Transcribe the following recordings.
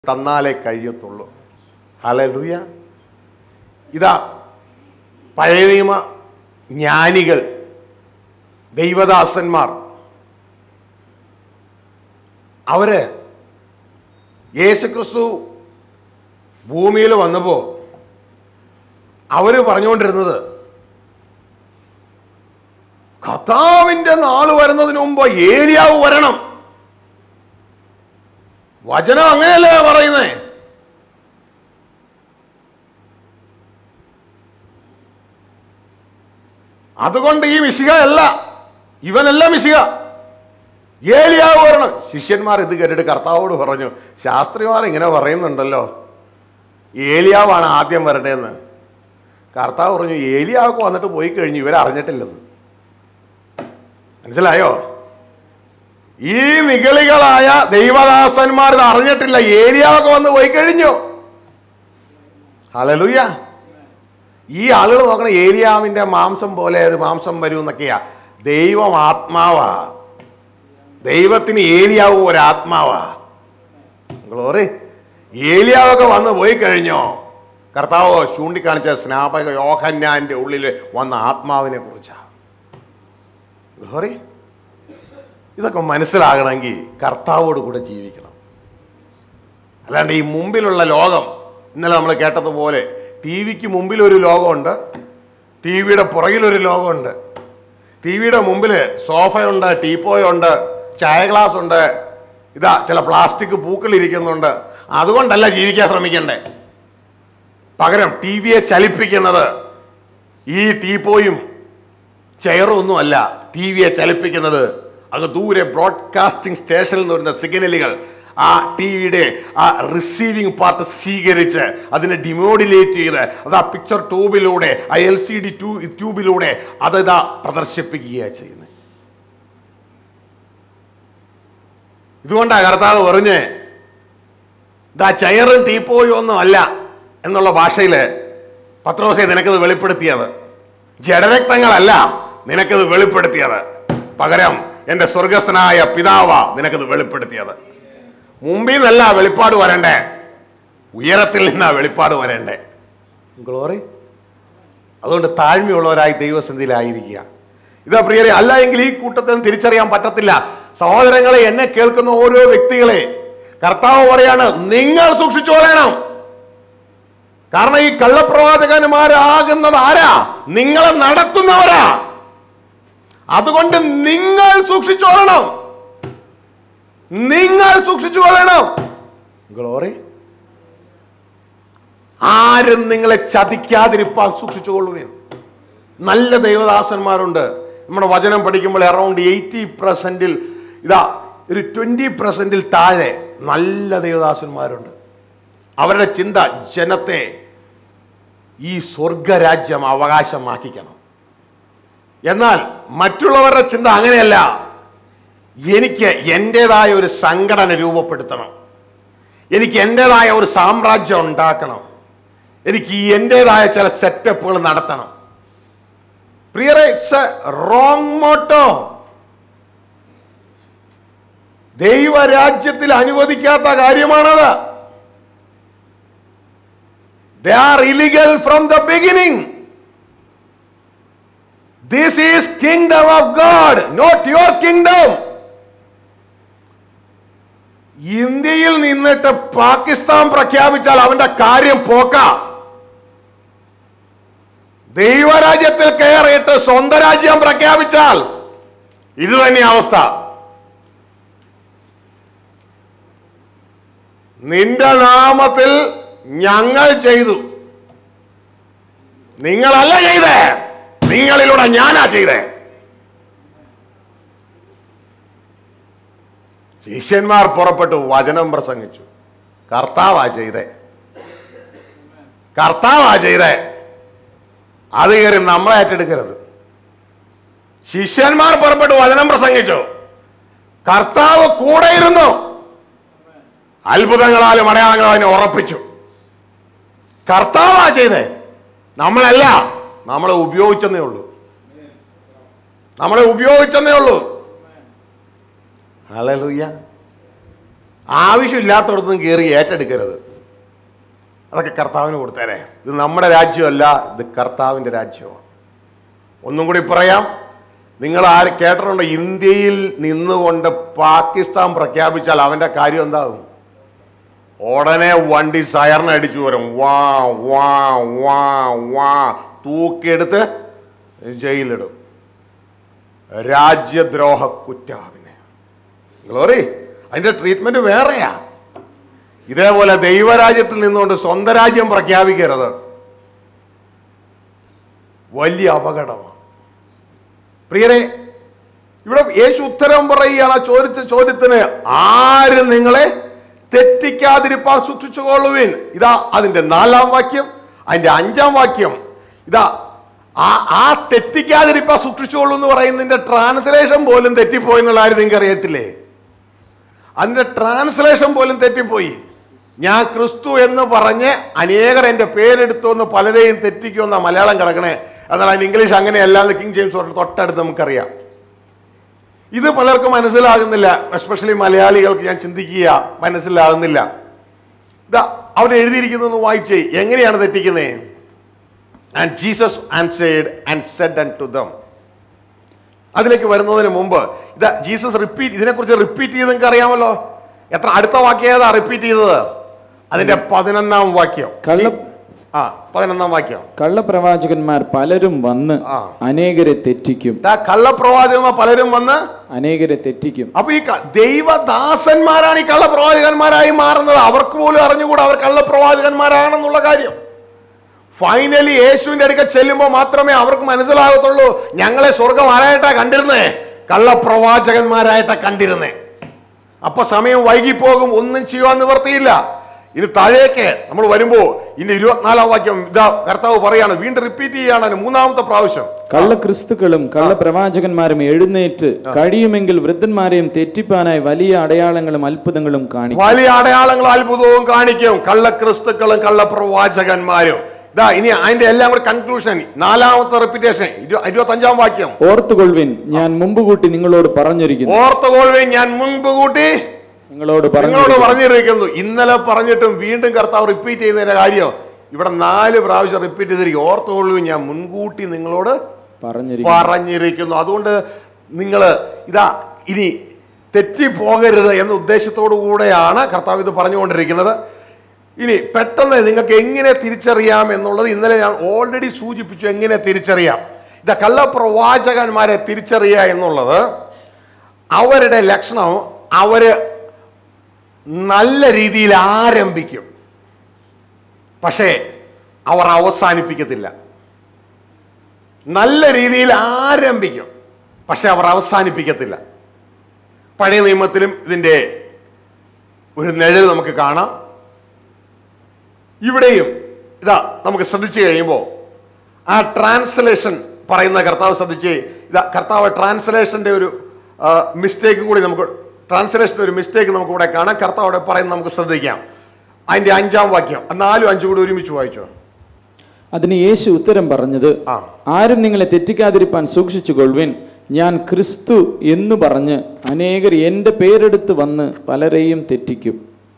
തന്നാലേ കഴിയത്തുള്ളൂ ഹലലുയ ഇതാ പഴയ നിയമ ജ്ഞാനികൾ ദൈവദാസന്മാർ അവര് യേശുക്രിസ്തു ഭൂമിയിൽ വന്നപ്പോ അവര് പറഞ്ഞുകൊണ്ടിരുന്നത് കർത്താവിന്റെ നാള് വരുന്നതിന് മുമ്പ് ഏലിയാവ് വരണം വചനം അങ്ങനെയല്ലേ പറയുന്നേ അതുകൊണ്ട് ഈ മിശിക അല്ല ഇവനല്ല മിശിക ഏലിയാവ് വരണം ശിഷ്യന്മാർ ഇത് കേട്ടിട്ട് കർത്താവോട് പറഞ്ഞു ശാസ്ത്രിമാർ ഇങ്ങനെ പറയുന്നുണ്ടല്ലോ ഏലിയാവാണ് ആദ്യം വരണ്ടേന്ന് കർത്താവ് പറഞ്ഞു ഏലിയാവൊക്കെ വന്നിട്ട് പോയി കഴിഞ്ഞു ഇവരറിഞ്ഞിട്ടില്ലെന്ന് മനസ്സിലായോ ഈ നിഗളികളായ ദൈവദാസന്മാർ ഇത് അറിഞ്ഞിട്ടില്ല ഏലിയാവൊക്കെ വന്ന് പോയി കഴിഞ്ഞു ഹലലുയ്യ ഈ ആളുകൾ നോക്കണ ഏലിയാവിന്റെ മാംസം പോലെ ഒരു മാംസം വരും എന്നൊക്കെയാ ദൈവം ആത്മാവാ ദൈവത്തിന് ഏലിയാവ് ഒരു ആത്മാവാ ഗ്ലോറി ഏലിയാവൊക്കെ വന്ന് പോയി കഴിഞ്ഞോ കർത്താവ് ചൂണ്ടിക്കാണിച്ച സ്നാപക യോഹന്നാന്റെ ഉള്ളിൽ വന്ന ആത്മാവിനെ കുറിച്ചാ ഗ്ലോറി ഇതൊക്കെ മനസ്സിലാകണമെങ്കിൽ കർത്താവോട് കൂടെ ജീവിക്കണം അല്ലാണ്ട് ഈ മുമ്പിലുള്ള ലോകം ഇന്നലെ നമ്മൾ കേട്ടതുപോലെ ടി വിക്ക് മുമ്പിൽ ഒരു ലോകമുണ്ട് ടി വിയുടെ പുറകിലൊരു ലോകമുണ്ട് ടി വിയുടെ മുമ്പിൽ സോഫയുണ്ട് ടീപ്പോയുണ്ട് ചായ ഗ്ലാസ് ഉണ്ട് ഇതാ ചില പ്ലാസ്റ്റിക് പൂക്കൾ ഇരിക്കുന്നുണ്ട് അതുകൊണ്ടല്ല ജീവിക്കാൻ ശ്രമിക്കണ്ടേ പകരം ടി വിയെ ചലിപ്പിക്കുന്നത് ഈ ടീപ്പോയും ചെയറും ഒന്നും അല്ല ടി വിയെ ചലിപ്പിക്കുന്നത് അങ്ങ് ദൂരെ ബ്രോഡ്കാസ്റ്റിംഗ് സ്റ്റേഷനിൽ നിന്ന് വരുന്ന സിഗ്നലുകൾ ആ ടി വിയുടെ ആ റിസീവിംഗ് പാർട്ട് സ്വീകരിച്ച് അതിനെ ഡിമോഡുലേറ്റ് ചെയ്ത് അത് ആ പിക്ചർ ട്യൂബിലൂടെ ആ എൽ സി ഡി ട്യൂ ട്യൂബിലൂടെ അത് ഇതാ പ്രദർശിപ്പിക്കുകയാണ് ചെയ്യുന്നത് ഇതുകൊണ്ടാണ് കർത്താവ് പറഞ്ഞ് ഇതാ ചെയറും ടീപ്പോയും ഒന്നും അല്ല എന്നുള്ള ഭാഷയില് പത്രോസെ നിനക്കത് വെളിപ്പെടുത്തിയത് ജഡരക്തങ്ങളല്ല നിനക്കത് വെളിപ്പെടുത്തിയത് പകരം എൻ്റെ സ്വർഗസ്ഥനായ പിതാവ നിനക്കത് വെളിപ്പെടുത്തിയത് മുമ്പിൽ നിന്നല്ല വെളിപ്പാട് വരണ്ടേ ഉയരത്തിൽ നിന്നാ വെളിപ്പാട് വരണ്ടേ ഗ്ലോറി അതുകൊണ്ട് താഴ്മയുള്ളവരായി ദൈവസന്ധിയിലായിരിക്കുക ഇതാ പ്രിയരെ അല്ല എങ്കിൽ ഈ കൂട്ടത്തിൽ നിന്ന് തിരിച്ചറിയാൻ പറ്റത്തില്ല സഹോദരങ്ങളെ എന്നെ കേൾക്കുന്ന ഓരോ വ്യക്തികളെ കർത്താവ് പറയാണ് നിങ്ങൾ സൂക്ഷിച്ചു കൊള്ളണം കാരണം ഈ കള്ളപ്രവാചകന്മാരാകുന്നത് ആരാ നിങ്ങളെ നടത്തുന്നവരാ അതുകൊണ്ട് നിങ്ങൾ സൂക്ഷിച്ചോളണം നിങ്ങൾ സൂക്ഷിച്ചുകൊള്ളണം ഗ്ലോറി ആരും നിങ്ങളെ ചതിക്കാതിരിപ്പാൻ സൂക്ഷിച്ചുകൊള്ളുവേൻ നല്ല ദൈവദാസന്മാരുണ്ട് നമ്മുടെ വചനം പഠിക്കുമ്പോൾ അറൗണ്ട് എയ്റ്റി പെർസെന്റിൽ ഇതാ ഒരു ട്വന്റി പെർസെന്റിൽ താഴെ നല്ല ദൈവദാസന്മാരുണ്ട് അവരുടെ ചിന്ത ജനത്തെ ഈ സ്വർഗരാജ്യം അവകാശമാക്കിക്കണം എന്നാൽ മറ്റുള്ളവരുടെ ചിന്ത അങ്ങനെയല്ല എനിക്ക് എൻ്റെതായ ഒരു സംഘടന രൂപപ്പെടുത്തണം എനിക്ക് എൻ്റെതായ ഒരു സാമ്രാജ്യം ഉണ്ടാക്കണം എനിക്ക് എൻ്റെതായ ചില സെറ്റപ്പുകൾ നടത്തണം പ്രിയറെ ഇറ്റ്സ് റോങ് മോട്ടോ ദൈവരാജ്യത്തിൽ അനുവദിക്കാത്ത കാര്യമാണത് they are illegal from the beginning this is kingdom of God not your kingdom ഇന്ത്യയിൽ നിന്നിട്ട് പാകിസ്ഥാൻ പ്രഖ്യാപിച്ചാൽ അവന്റെ കാര്യം പോക്ക ദൈവരാജ്യത്തിൽ കയറിയിട്ട് സ്വന്തം രാജ്യം പ്രഖ്യാപിച്ചാൽ ഇത് തന്നെ അവസ്ഥ നിന്റെ നാമത്തിൽ ഞങ്ങൾ ചെയ്തു നിങ്ങളല്ല ചെയ്തേ നിങ്ങളിലൂടെ ഞാനാ ചെയ്തേ ശിഷ്യന്മാർ പുറപ്പെട്ടു വചനം പ്രസംഗിച്ചു കർത്താവാ ചെയ്തേ കർത്താവാ ചെയ്തേ അത് കയറി നമ്മളെ ഏറ്റെടുക്കരുത് ശിഷ്യന്മാർ പുറപ്പെട്ടു വചനം പ്രസംഗിച്ചു കർത്താവ് കൂടെ ഇരുന്നു അത്ഭുതങ്ങളാലും അടയാളങ്ങളും അതിനെ ഉറപ്പിച്ചു കർത്താവാ ചെയ്തേ നമ്മളല്ല നമ്മളെ ഉപയോഗിച്ചെന്നേ ഉള്ളൂ നമ്മളെ ഉപയോഗിച്ചെന്നേ ഉള്ളൂ ഹല്ലേലൂയ ആവശ്യമില്ലാത്തടത്തൊന്നും കയറി ഏറ്റെടുക്കരുത് അതൊക്കെ കർത്താവിന് കൊടുത്തേരെ ഇത് നമ്മുടെ രാജ്യമല്ല ഇത് കർത്താവിൻ്റെ രാജ്യമാണ് ഒന്നും കൂടി പറയാം നിങ്ങൾ ആര് കേട്ടിട്ടുണ്ടോ ഇന്ത്യയിൽ നിന്നുകൊണ്ട് പാകിസ്ഥാൻ പ്രഖ്യാപിച്ചാൽ അവൻ്റെ കാര്യം എന്താകും ഉടനെ വണ്ടി സയറിന് അടിച്ചു വരും വാ വാ വാ വാ തൂക്കിയെടുത്ത് ജയിലിടും രാജ്യദ്രോഹ കുറ്റാവിനെ ഗ്ലോറി അതിന്റെ ട്രീറ്റ്മെന്റ് വേറെയാ ഇതേപോലെ ദൈവരാജ്യത്തിൽ നിന്നുകൊണ്ട് സ്വന്തം രാജ്യം പ്രഖ്യാപിക്കരുത് വലിയ അപകടമാണ് പ്രിയരെ ഇവിടെ യേശു ഉത്തരം പറയുകയാണ് ആ ചോദിച്ച ചോദ്യത്തിന് ആരും നിങ്ങളെ തെറ്റിക്കാതിരിപ്പാൻ സൂക്ഷിച്ചുകൊള്ളുവിൻ ഇതാ അതിന്റെ നാലാം വാക്യം അതിന്റെ അഞ്ചാം വാക്യം ഇതാ ആ ആ തെറ്റിക്കാതിരിപ്പാൻ സൂക്ഷിച്ചുകൊള്ളു എന്ന് പറയുന്നതിന്റെ ട്രാൻസ്ലേഷൻ പോലും തെറ്റിപ്പോയി എന്നുള്ള ആരും നിങ്ങൾക്ക് അറിയത്തില്ലേ അതിന്റെ ട്രാൻസ്ലേഷൻ പോലും തെറ്റിപ്പോയി ഞാൻ ക്രിസ്തു എന്ന് പറഞ്ഞ് അനേകർ എൻ്റെ പേരെടുത്തു എന്ന് പലരെയും തെറ്റിക്കുമെന്ന മലയാളം കിടക്കണേ എന്നാൽ അതിന് ഇംഗ്ലീഷ് അങ്ങനെയല്ല എന്ന് കിങ് ജെയിംസ് പറഞ്ഞു തൊട്ടടുത്ത് നമുക്കറിയാം ഇത് പലർക്കും മനസ്സിലാകുന്നില്ല എസ്പെഷ്യലി മലയാളികൾക്ക് ഞാൻ ചിന്തിക്കുക മനസ്സിലാകുന്നില്ല ഇതാ അവിടെ എഴുതിയിരിക്കുന്നത് വായിച്ചേ എങ്ങനെയാണ് തെറ്റിക്കുന്നത് and Jesus answered and said and to them അതിലേക്ക് വരുന്നതിന് മുമ്പ് ഇതാ ജീസസ് റിപ്പീറ്റ് ഇതിനെക്കുറിച്ച് റിപ്പീറ്റ് ചെയ്ത് നിങ്ങൾക്ക് അറിയാമല്ലോ എത്ര അടുത്ത വാക്യം ഏതാ റിപ്പീറ്റ് ചെയ്തത് അതിന്റെ പതിനൊന്നാം വാക്യം കള്ള ആ പതിനൊന്നാം വാക്യം കള്ളപ്രവാചകന്മാർ പലരും വന്ന് ആ. അനേകരെ തെറ്റിക്കും ഇതാ കള്ളപ്രവാചകന്മാർ പലരും വന്ന് അനേകരെ തെറ്റിക്കും അപ്പൊ ഈ ക- ദൈവദാസന്മാരാണ് ഈ കള്ളപ്രവാചകന്മാരായി മാറുന്നത് അവർക്ക് പോലും അറിഞ്ഞുകൂടാ അവർ കള്ളപ്രവാചകന്മാരാണെന്നുള്ള കാര്യം ഫൈനലി യേശുവിന്റെ അടുക്ക ചെല്ലുമ്പോൾ മാത്രമേ അവർക്ക് മനസ്സിലാകത്തുള്ളൂ ഞങ്ങളെ സ്വർഗം ആരായിട്ടാ കണ്ടിരുന്നേ കള്ളപ്രവാചകന്മാരായിട്ടാ കണ്ടിരുന്നേ അപ്പൊ സമയം വൈകിപ്പോകും ഒന്നും ചെയ്യുവാൻ നിവർത്തിയില്ല ഇനി താഴേക്ക് നമ്മൾ വരുമ്പോ ഇനി ഇരുപത്തിനാലാം വാക്യം ഇതാ കർത്താവ് പറയാണ് വീണ്ടും റിപ്പീറ്റ് ചെയ്യാണ് അതിന് മൂന്നാമത്തെ പ്രാവശ്യം കള്ളക്രിസ്തുക്കളും കള്ളപ്രവാചകന്മാരും എഴുന്നേറ്റ് കഴിയുമെങ്കിൽ വൃദ്ധന്മാരെയും തെറ്റിപ്പാനായി വലിയ അടയാളങ്ങളും അത്ഭുതങ്ങളും കാണിക്കും വലിയ അടയാളങ്ങളും അത്ഭുതവും കാണിക്കും കള്ളക്രിസ്തുക്കളും കള്ളപ്രവാചകന്മാരും ഇതാ ഇനി അതിന്റെ എല്ലാം കൂടി കൺക്ലൂഷൻ നാലാമത്തെ റെപ്പിറ്റേഷൻ ഇരുപത്തി അഞ്ചാം വാക്യം ഓർത്തുകൊള്ളുവിൻ ഞാൻ മുമ്പ് കൂട്ടി നിങ്ങളോട് പറഞ്ഞിരിക്കുന്നു ഓർത്തുകൊള്ളുവേ ഞാൻ മുൻപ് കൂട്ടി നിങ്ങളോട് നിങ്ങളോട് പറഞ്ഞു പറഞ്ഞിരിക്കുന്നു ഇന്നലെ പറഞ്ഞിട്ടും വീണ്ടും കർത്താവ് റിപ്പീറ്റ് ചെയ്യുന്നതിന്റെ കാര്യം ഇവിടെ നാല് പ്രാവശ്യം റിപ്പീറ്റ് ചെയ്തിരിക്കും ഓർത്തുകൊള്ളുവേ ഞാൻ മുൻകൂട്ടി നിങ്ങളോട് പറഞ്ഞിരിക്കുന്നു പറഞ്ഞിരിക്കുന്നു അതുകൊണ്ട് നിങ്ങൾ ഇതാ ഇനി തെറ്റിപ്പോകരുത് എന്ന ഉദ്ദേശത്തോടു കൂടെയാണ് കർത്താവ് ഇത് പറഞ്ഞുകൊണ്ടിരിക്കുന്നത് ഇനി പെട്ടെന്ന് നിങ്ങൾക്ക് എങ്ങനെ തിരിച്ചറിയാം എന്നുള്ളത് ഇന്നലെ ഞാൻ ഓൾറെഡി സൂചിപ്പിച്ചു എങ്ങനെ തിരിച്ചറിയാം ഇതാ കള്ളപ്രവാചകന്മാരെ തിരിച്ചറിയുക എന്നുള്ളത് അവരുടെ ലക്ഷണം അവര് നല്ല രീതിയിൽ ആരംഭിക്കും പക്ഷേ അവർ അവസാനിപ്പിക്കത്തില്ല നല്ല രീതിയിൽ ആരംഭിക്കും പക്ഷെ അവർ അവസാനിപ്പിക്കത്തില്ല പഴയ നിയമത്തിലും ഇതിൻ്റെ ഒരു നിഴൽ നമുക്ക് കാണാം ഇവിടെയും ഇതാ നമുക്ക് ശ്രദ്ധിച്ചു കഴിയുമ്പോൾ ആ ട്രാൻസ്ലേഷൻ പറയുന്ന കർത്താവ് ശ്രദ്ധിച്ച് ഇതാ കർത്താവ് ട്രാൻസ്ലേഷന്റെ ഒരു മിസ്റ്റേക്ക് കൂടി നമുക്ക് ട്രാൻസ്ലേഷൻ്റെ ഒരു മിസ്റ്റേക്ക് നമുക്ക് ഇവിടെ കാണാം കർത്താവ് അവിടെ പറയുന്നത് നമുക്ക് ശ്രദ്ധിക്കാം അതിന്റെ അഞ്ചാം വാക്യം ആ നാലും അഞ്ചും കൂടി ഒരുമിച്ച് വായിച്ചോ അതിന് യേശു ഉത്തരം പറഞ്ഞത് ആ ആരും നിങ്ങളെ തെറ്റിക്കാതിരിപ്പാൻ സൂക്ഷിച്ചുകൊള്ളുവിൻ ഞാൻ ക്രിസ്തു എന്നു പറഞ്ഞ് അനേകർ എൻ്റെ പേരെടുത്ത് വന്ന് പലരെയും തെറ്റിക്കും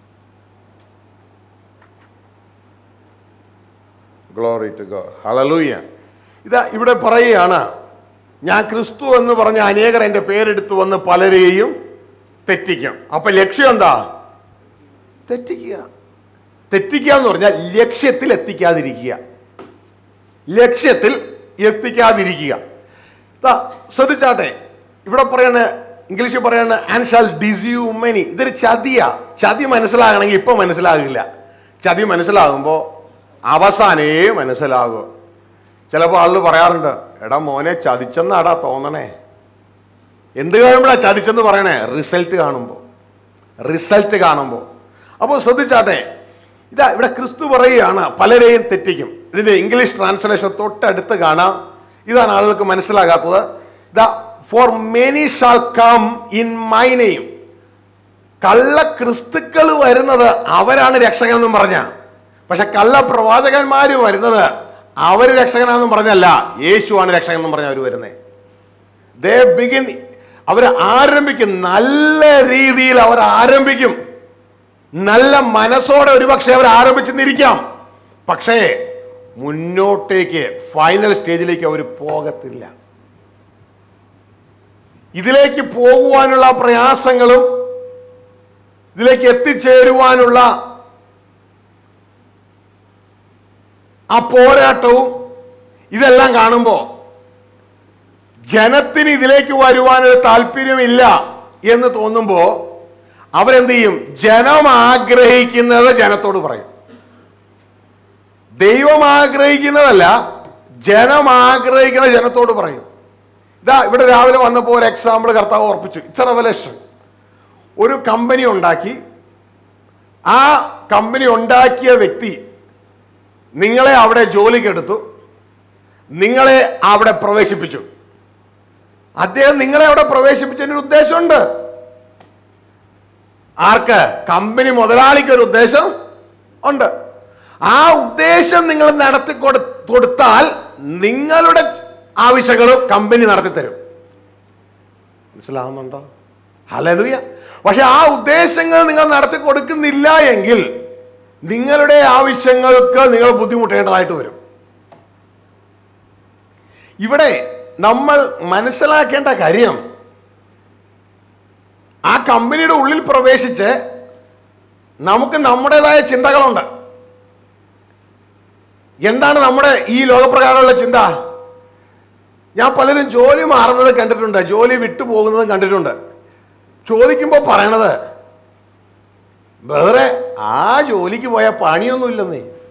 ഗ്ലോറി ടു ഗോഡ് ഹളലൂയ ഇതാ ഇവിടെ പറയുകയാണ് ഞാൻ ക്രിസ്തു എന്ന് പറഞ്ഞ അനേകർ എൻ്റെ പേരെടുത്ത് വന്ന് പലരെയും തെറ്റിക്കും അപ്പൊ ലക്ഷ്യം എന്താ തെറ്റിക്കുക തെറ്റിക്കുക എന്ന് പറഞ്ഞാൽ ലക്ഷ്യത്തിൽ എത്തിക്കാതിരിക്കുക ലക്ഷ്യത്തിൽ എത്തിക്കാതിരിക്കുക ദാ, ശ്രദ്ധിച്ചാട്ടെ ഇവിടെ പറയണ ഇംഗ്ലീഷിൽ പറയണ ആൻഡ് ഷാൽ ഡിസ്യൂ മെനി ഇതൊരു ചതിയാ ചതി മനസ്സിലാകണമെങ്കിൽ ഇപ്പൊ മനസ്സിലാകില്ല ചതി മനസ്സിലാകുമ്പോൾ അവസാനേ മനസ്സിലാകും ചിലപ്പോൾ ആളുകൾ പറയാറുണ്ട് എടാ മോനെ ചതിച്ചെന്നാടാ തോന്നണേ എന്ത് കഴിയുമ്പോഴാ ചതിച്ചെന്ന് പറയണേ റിസൾട്ട് കാണുമ്പോൾ റിസൾട്ട് കാണുമ്പോൾ അപ്പോൾ ശ്രദ്ധിച്ചാട്ടെ ഇതാ ഇവിടെ ക്രിസ്തു പറയുകയാണ് പലരെയും തെറ്റിക്കും ഇതിന്റെ ഇംഗ്ലീഷ് ട്രാൻസ്ലേഷൻ തൊട്ടടുത്ത് കാണാം ഇതാണ് ആളുകൾക്ക് മനസ്സിലാകാത്തത് ഇതാ for many shall come in my name കള്ള ക്രിസ്തുക്കൾ വരുന്നത് അവരാണ് രക്ഷകൻ എന്നും പറഞ്ഞ പക്ഷെ കള്ള പ്രവാചകന്മാര് വരുന്നത് അവര് രക്ഷകനാണെന്നും പറഞ്ഞല്ല യേശുവാണ് രക്ഷകൻ എന്നും പറഞ്ഞ അവർ വരുന്നത് ദേ ബിഗിൻ അവർ ആരംഭിക്കും നല്ല രീതിയിൽ അവർ ആരംഭിക്കും നല്ല മനസ്സോടെ ഒരുപക്ഷെ അവർ ആരംഭിച്ചെന്നിരിക്കാം പക്ഷേ മുന്നോട്ടേക്ക് ഫൈനൽ സ്റ്റേജിലേക്ക് അവർ പോകത്തില്ല ഇതിലേക്ക് പോകുവാനുള്ള പ്രയാസങ്ങളും ഇതിലേക്ക് എത്തിച്ചേരുവാനുള്ള ആ പോരാട്ടവും ഇതെല്ലാം കാണുമ്പോൾ ജനത്തിന് ഇതിലേക്ക് വരുവാനൊരു താല്പര്യമില്ല എന്ന് തോന്നുമ്പോൾ അവരെന്ത് ചെയ്യും ജനം ആഗ്രഹിക്കുന്നത് ജനത്തോട് പറയും ദൈവം ആഗ്രഹിക്കുന്നതല്ല ജനം ആഗ്രഹിക്കുന്ന ജനത്തോട് പറയും ഇതാ ഇവിടെ രാവിലെ വന്നപ്പോൾ ഒരു എക്സാമ്പിൾ കർത്താവ് ഓർപ്പിച്ചു ഇറ്റ്സ് റെവലേഷൻ ഒരു കമ്പനി ഉണ്ടാക്കി ആ കമ്പനി ഉണ്ടാക്കിയ വ്യക്തി നിങ്ങളെ അവിടെ ജോലിക്കെടുത്തു നിങ്ങളെ അവിടെ പ്രവേശിപ്പിച്ചു അദ്ദേഹം നിങ്ങളെ അവിടെ പ്രവേശിപ്പിച്ചതിന് ഒരു ഉദ്ദേശമുണ്ട് ആർക്ക് കമ്പനി മുതലാളിക്ക് ഒരു ഉദ്ദേശം ഉണ്ട് ആ ഉദ്ദേശം നിങ്ങൾ നടത്തി കൊടു- കൊടുത്താൽ നിങ്ങളുടെ ആവശ്യങ്ങളും കമ്പനി നടത്തി തരും മനസ്സിലാവുന്നുണ്ടോ ഹലലുയ പക്ഷെ ആ ഉദ്ദേശങ്ങൾ നിങ്ങൾ നടത്തി കൊടുക്കുന്നില്ല എങ്കിൽ നിങ്ങളുടെ ആവശ്യങ്ങൾക്ക് നിങ്ങൾ ബുദ്ധിമുട്ടേണ്ടതായിട്ട് വരും ഇവിടെ നമ്മൾ മനസ്സിലാക്കേണ്ട കാര്യം ആ കമ്പനിയുടെ ഉള്ളിൽ പ്രവേശിച്ച് നമുക്ക് നമ്മുടേതായ ചിന്തകളുണ്ട് എന്താണ് നമ്മുടെ ഈ ലോകപ്രകാരമുള്ള ചിന്ത ഞാൻ പലരും ജോലി മാറുന്നത് കണ്ടിട്ടുണ്ട് ജോലി വിട്ടു പോകുന്നതും കണ്ടിട്ടുണ്ട് ചോദിക്കുമ്പോൾ പറയണത് വേറെ ആ ജോലിക്ക് പോയ പണിയൊന്നുമില്ലെന്നേ